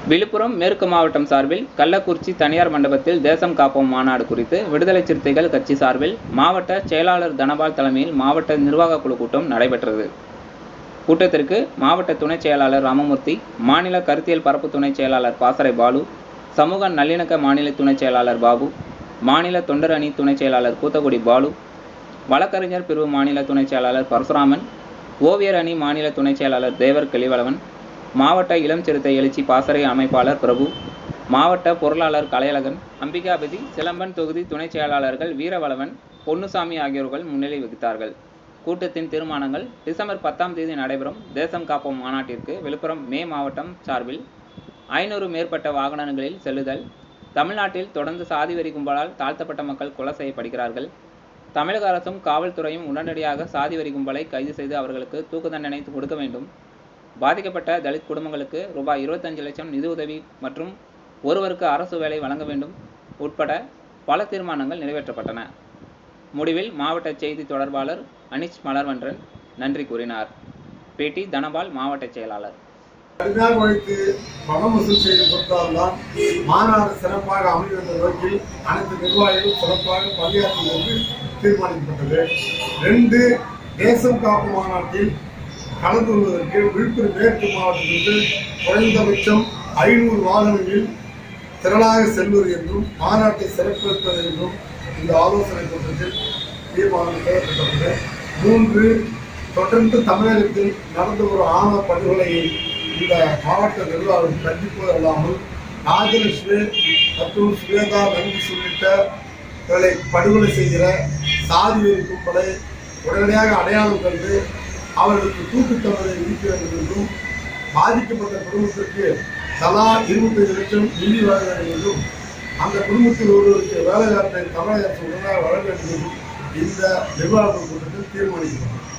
விழுப்புரம் மேற்கு மாவட்டம் சார்பில் கள்ளக்குறிச்சி தனியார் மண்டபத்தில் தேசம் காப்போம் மாநாடு குறித்து விடுதலை சிறுத்தைகள் கட்சி சார்பில் மாவட்ட செயலாளர் தனபால் தலைமையில் மாவட்ட நிர்வாக குழு கூட்டம் நடைபெற்றது கூட்டத்திற்கு மாவட்ட துணைச் செயலாளர் ராமமூர்த்தி மாநில கருத்தியல் பரப்பு துணைச் செயலாளர் பாசறை பாலு சமூக நல்லிணக்க மாநில துணைச் செயலாளர் பாபு மாநில தொண்டர் அணி துணைச் செயலாளர் கூத்தக்குடி பாலு வழக்கறிஞர் பிரிவு மாநில துணைச் செயலாளர் பரசுராமன் ஓவியர் அணி மாநில துணைச் செயலாளர் தேவர் கிளிவளவன் மாவட்ட இளம் சிறுத்தை எழுச்சி பாசறை அமைப்பாளர் பிரபு மாவட்ட பொருளாளர் கலையழகன் அம்பிகாபதி சிலம்பன் தொகுதி துணைச் செயலாளர்கள் வீரவளவன் பொன்னுசாமி ஆகியோர்கள் முன்னிலை வகித்தார்கள் கூட்டத்தின் தீர்மானங்கள் டிசம்பர் பத்தாம் தேதி நடைபெறும் தேசம் காப்போம் மாநாட்டிற்கு விழுப்புரம் மே மாவட்டம் சார்பில் ஐநூறு மேற்பட்ட வாகனங்களில் செல்லுதல் தமிழ்நாட்டில் தொடர்ந்து சாதி வெறி கும்பலால் தாழ்த்தப்பட்ட மக்கள் கொலை செய்யப்படுகிறார்கள் தமிழக அரசும் காவல்துறையும் உடனடியாக சாதி வெறி கும்பலை கைது செய்து அவர்களுக்கு தூக்கு தண்டனை கொடுக்க வேண்டும் பாதிக்கப்பட்ட தலித் குடும்பங்களுக்கு ரூபாய் இருபத்தஞ்சு லட்சம் நிதி உதவி மற்றும் ஒருவருக்கு அரசு வேலை வழங்க வேண்டும் உட்பட பல தீர்மானங்கள் நிறைவேற்றப்பட்டன முடிவில் மாவட்ட செய்தி தொடர்பாளர் அனிஷ் மலர்வன்றன் நன்றி கூறினார் பேட்டி தனபால் மாவட்ட செயலாளர் கடுமையாக உழைத்து பணம் வசூல் செய்து கொடுத்தால்தான் மாநாடு சிறப்பாக அமையும் என்ற நோக்கில் அனைத்து நிர்வாகிகளும் சிறப்பாக பணியாற்றும் என்று தீர்மானிக்கப்பட்டது ரெண்டு தேசம் காப்பு மாநாட்டில் கலந்து கொள்வதற்கு விழுப்புரம் மேற்கு மாவட்டத்திலிருந்து குறைந்தபட்சம் ஐநூறு வாகனங்களில் திரளாக செல்வது என்றும் மாநாட்டை சிறப்பிப்பது என்றும் இந்த ஆலோசனை கூட்டத்தில் தீர்மானம் நிறைவேற்றப்பட்டது மூன்று தொடர்ந்து தமிழகத்தில் நடந்து வரும் ஆணவ படுகொலையை இந்த மாவட்ட நிர்வாகம் கண்டிப்பது அல்லாமல் ராஜலட்சுமி மற்றும் சுவேதா நங்கீஸ் உள்ளிட்டவர்களை படுகொலை செய்கிற சாதி வெறி கும்பலை உடனடியாக அடையாளம் கண்டு அவர்களுக்கு தூக்கு தண்டனை விதிக்க வேண்டும் என்றும் பாதிக்கப்பட்ட குடும்பத்திற்கு தலா இருபத்தைந்து லட்சம் நிதி வழங்க வேண்டும் என்றும் அந்த குடும்பத்தில் ஒருவருக்கு வேலை வாய்ப்பை தமிழக அரசு உடனடியாக வழங்க வேண்டும் என்றும் இந்த நிர்வாக கூட்டத்தில் தீர்மானிக்கப்பட்டது